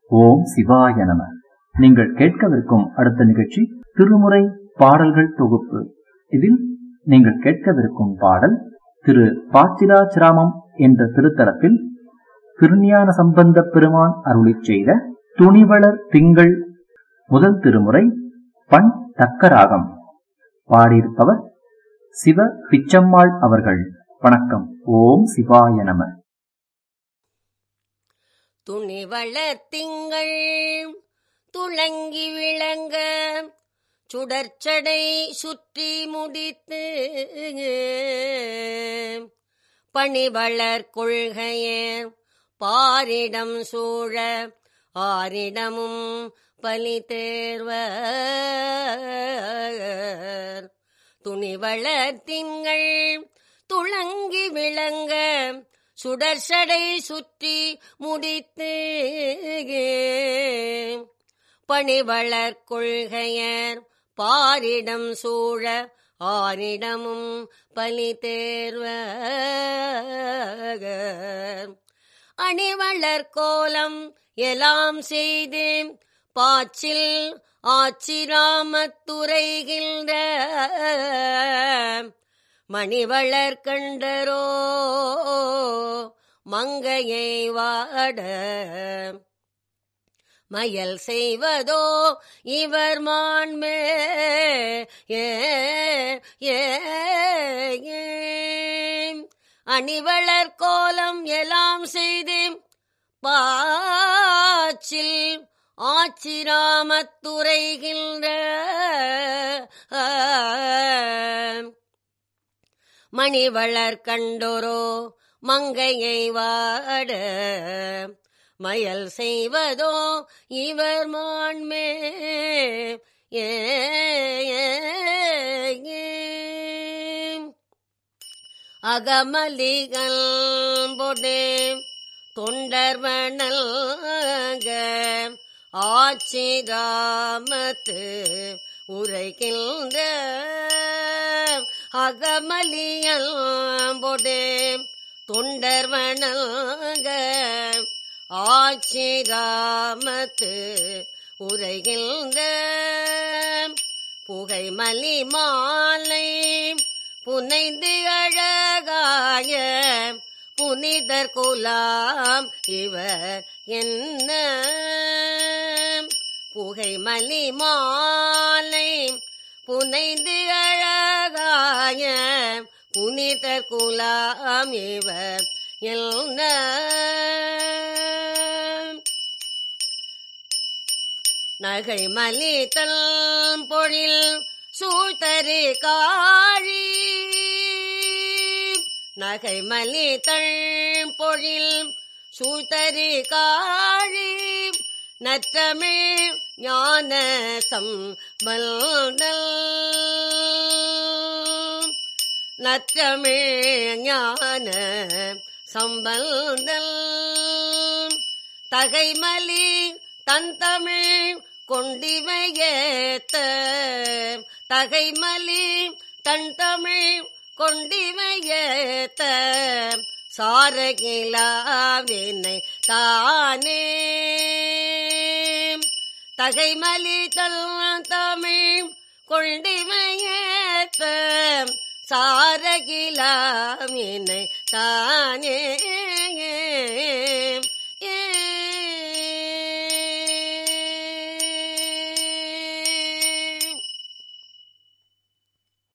ஓம் சிவாய நம நீங்கள் கேட்கவிருக்கும் அடுத்த நிகழ்ச்சி திருமுறை பாடல்கள் தொகுப்பு இதில் நீங்கள் கேட்கவிருக்கும் பாடல் திரு பாச்சிராச்சிராமம் என்ற திருத்தலத்தில் திருஞான சம்பந்த பெருமான் அருளிச் செய்த துணிவளர் திங்கள் முதல் திருமுறை பண் தக்கராகம் பாடியிருப்பவர் சிவ பிச்சம்மாள் அவர்கள் வணக்கம் ஓம் சிவாய நம துணிவளர் திங்கள் துளங்கி விளங்க சுடர்ச்சடை சுற்றி முடித்து பணிவளர் கொள்கையர் பாரிடம் சூழ ஆரிடமும் பலி தேர்வர் துணிவளர் திங்கள் துளங்கி விளங்க சுடர்சடை சுற்றி முடித்து பணிவளர் கொள்கையர் பாரிடம் சூழ ஆரிடமும் பலி தேர்வர் அணிவளர் கோலம் எல்லாம் செய்து பாச்சில் ஆச்சிராமத்துறைகின்ற மணிவளர் கண்டரோ மங்கையை வாட மயல் செய்வதோ இவர் மான்மே ஏ ஏ ஏ. அணிவளர் கோலம் எல்லாம் செய்து பாச்சில் ஆச்சிராமத்துறைகின்ற மணிவளர் கண்டோரோ மங்கையை வாட மயல் செய்வதோ இவர் மான்மே ஏ ஏ, ஏ. அகமலிகள் பொடே தொண்டர்வனல்க ஆச்சிராமத்து உரைகின்ற அகமலியல் பொடே தொண்டர்வனல்க ஆச்சிராமத்து உரைகின்ற புகைமலி மாலை புனைந்து அழகாய புனிதர் குலாம் இவர் என்ன புகைமலி மாலை புனைந்து அழகாய புனிதர் குலாம் இவர் என்ன நகை மலித்தல் பொழில் சூழ்த்தரு காழி நகை மலித்தள் பொழில் சூழ்த்தரு காழி நற்றமிழ் ஞான சம்பல்தல் நற்றமிழ் ஞான சம்பல்தல் தகைமலி தந்தமிழ் கொண்டிமையேத்த தகைமலி தன் தமிழ் கொண்டிமையேத்த சாரகிலாவினை தானே தகைமலி தன் தமிழ் கொண்டிமையேத்த சாரகிலாவினை தானே